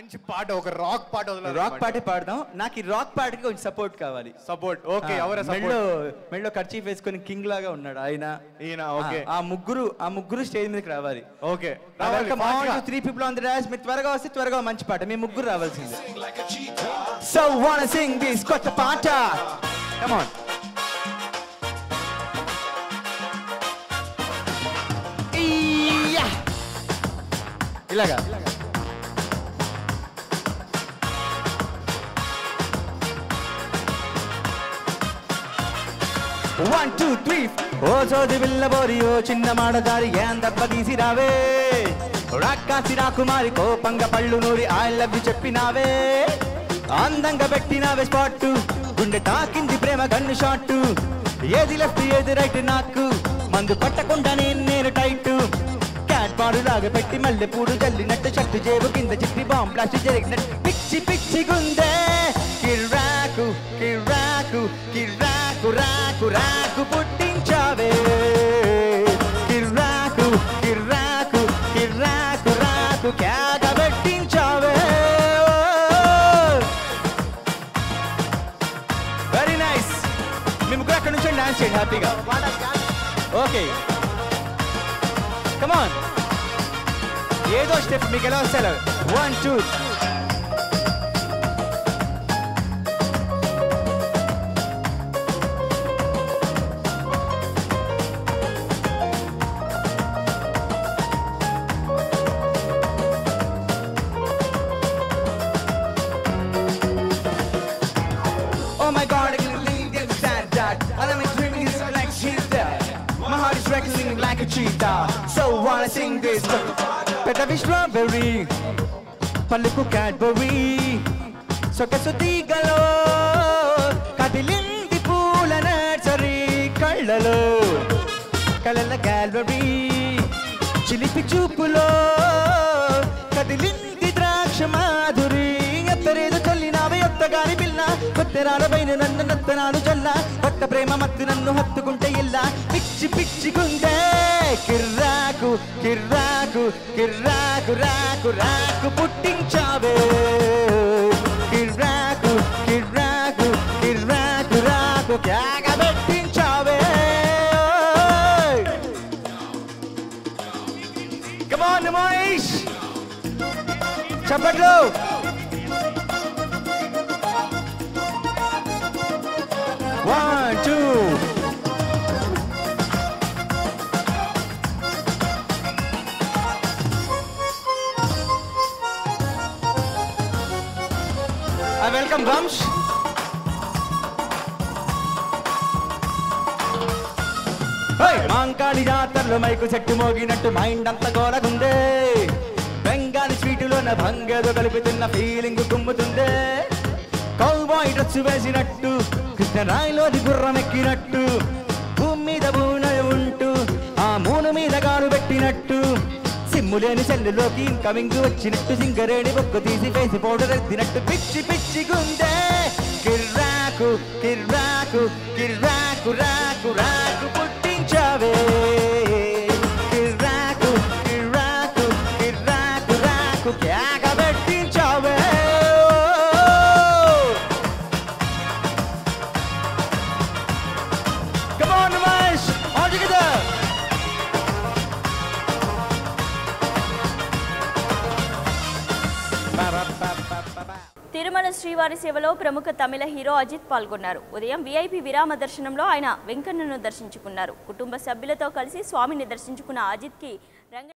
మంచి పాట ఒక రాక్ పాట రాక్ పాటే పాడదాం నాకు ఈ రాక్ పాటకి కొంచెం సపోర్ట్ కావాలి సపోర్ట్ ఓకే ఆ, ఎవరు మెడలో సపోర్ట్ మెడలో ఖర్చీఫ్ వేసుకొని కింగ్ లాగా ఉన్నాడు ఆయన ఈయన ఓకే ఆ, ఆ ముగ్గురు ఆ ముగ్గురు స్టేజ్ మీదకి రావాలి okay three people on the dance మీరు త్వరగా వస్తే త్వరగా మంచి పాట మీ ముగ్గురు రావాల్సింది సో వాన్ సింగ్ దిస్ కొత్త పాట కమ్ ఆన్ ఇలాగా వన్ టూ త్రీ ఓ చోది బిల్లబోరి ఓ చిన్న మాడదారి ఏం దెబ్బ తీసి రావే రాకాసి రాకుమారి కోపంగా పళ్ళు నూరి ఐ లవ్ యు చెప్పినావే అందంగా పెట్టినావే స్పాట్ గుండె తాకింది ప్రేమ గన్ను షాట్ ఏది లెఫ్ట్ ఏది రైట్ నాకు మందు పట్టకుండా నేను నేను టైట్ క్యాట్ బాడు లాగా పెట్టి మల్లె పూడు జల్లినట్టు షట్టు జేబు కింద చిట్టి బాంబ్ బ్లాస్ట్ జరిగినట్టు పిచ్చి పిచ్చి గుందే కిర్రాకు కిర్రాకు కిర్రాకు రాకు రాకు పుట్టించావే కిర్రాకు కిర్రాకు కిర్రాకు రాకు క్యాగ పెట్టించావే వెరీ నైస్ మీ ముగ్గురు అక్కడ నుంచి డాన్స్ చేయండి హ్యాపీగా ఓకే కమాన్ ఏదో స్టెప్ మీకు ఎలా వస్తారు one two Oh my god, I can leave the sad dad. All I'm dreaming is like she's dead. My heart is rattling like a cheetah. So wanna sing this. Better strawberry. పలుకు Cadbury సొగసు తీగలో కదిలింది పూల nursery కళ్ళలో కళ్ళ gallery చిలిపి చూపులో కదిలింది ద్రాక్ష మాధురి ఎత్తరేదు చల్లినావే ఒత్తగాని పిల్ల కొత్తరాల పైన నన్ను నత్తనాలు చల్ల కొత్త ప్రేమ మత్తు నన్ను హత్తుకుంటే ఇల్లా పిచ్చి పిచ్చి గుండె కిర్రాకు కిర్రాకు కిర్రాకు రాకు రాకు పుట్టించావే కిర్రాకు కిర్రాకు కిర్రాకు రాకు క్యాగ పెట్టించావే Come on, Moish! చప్పట్లు one two welcome Vansh Mankali జాతరలో మైకు చెట్టు మోగినట్టు మైండ్ అంత గోలగుందే బెంగాలీ స్వీటులో నా భంగేదో కలుపుతున్న ఫీలింగ్ కుమ్ముతుందే కౌబాయ్ డ్రెస్ వేసినట్టు కృష్ణరాయిలోని గుర్రం ఎక్కినట్టు భూమి మీద బూన ఉంటూ ఆ మూను మీద గారు పెట్టినట్టు సిమ్ము లేని సెల్లులోకి ఇన్కమింగ్ వచ్చినట్టు సింగరేణి బొక్క తీసి ఫేసి పౌడర్ ఎత్తినట్టు పిచ్చి పిచ్చి గుందే కిర్రాకు కిర్రాకు కిర్రాకు రాకు రాకు పుట్టించావే కిర్రాకు కిర్రాకు కిర్రాకు రాకు క్యాగ పెట్టించావే Come on, Ramesh! All together! Tirumala శ్రీవారి సేవలో ప్రముఖ తమిళ హీరో అజిత్ పాల్గొన్నారు ఉదయం వీఐపీ విరామ దర్శనంలో ఆయన వెంకన్నను దర్శించుకున్నారు కుటుంబ సభ్యులతో కలిసి స్వామిని దర్శించుకున్న అజిత్కి రంగ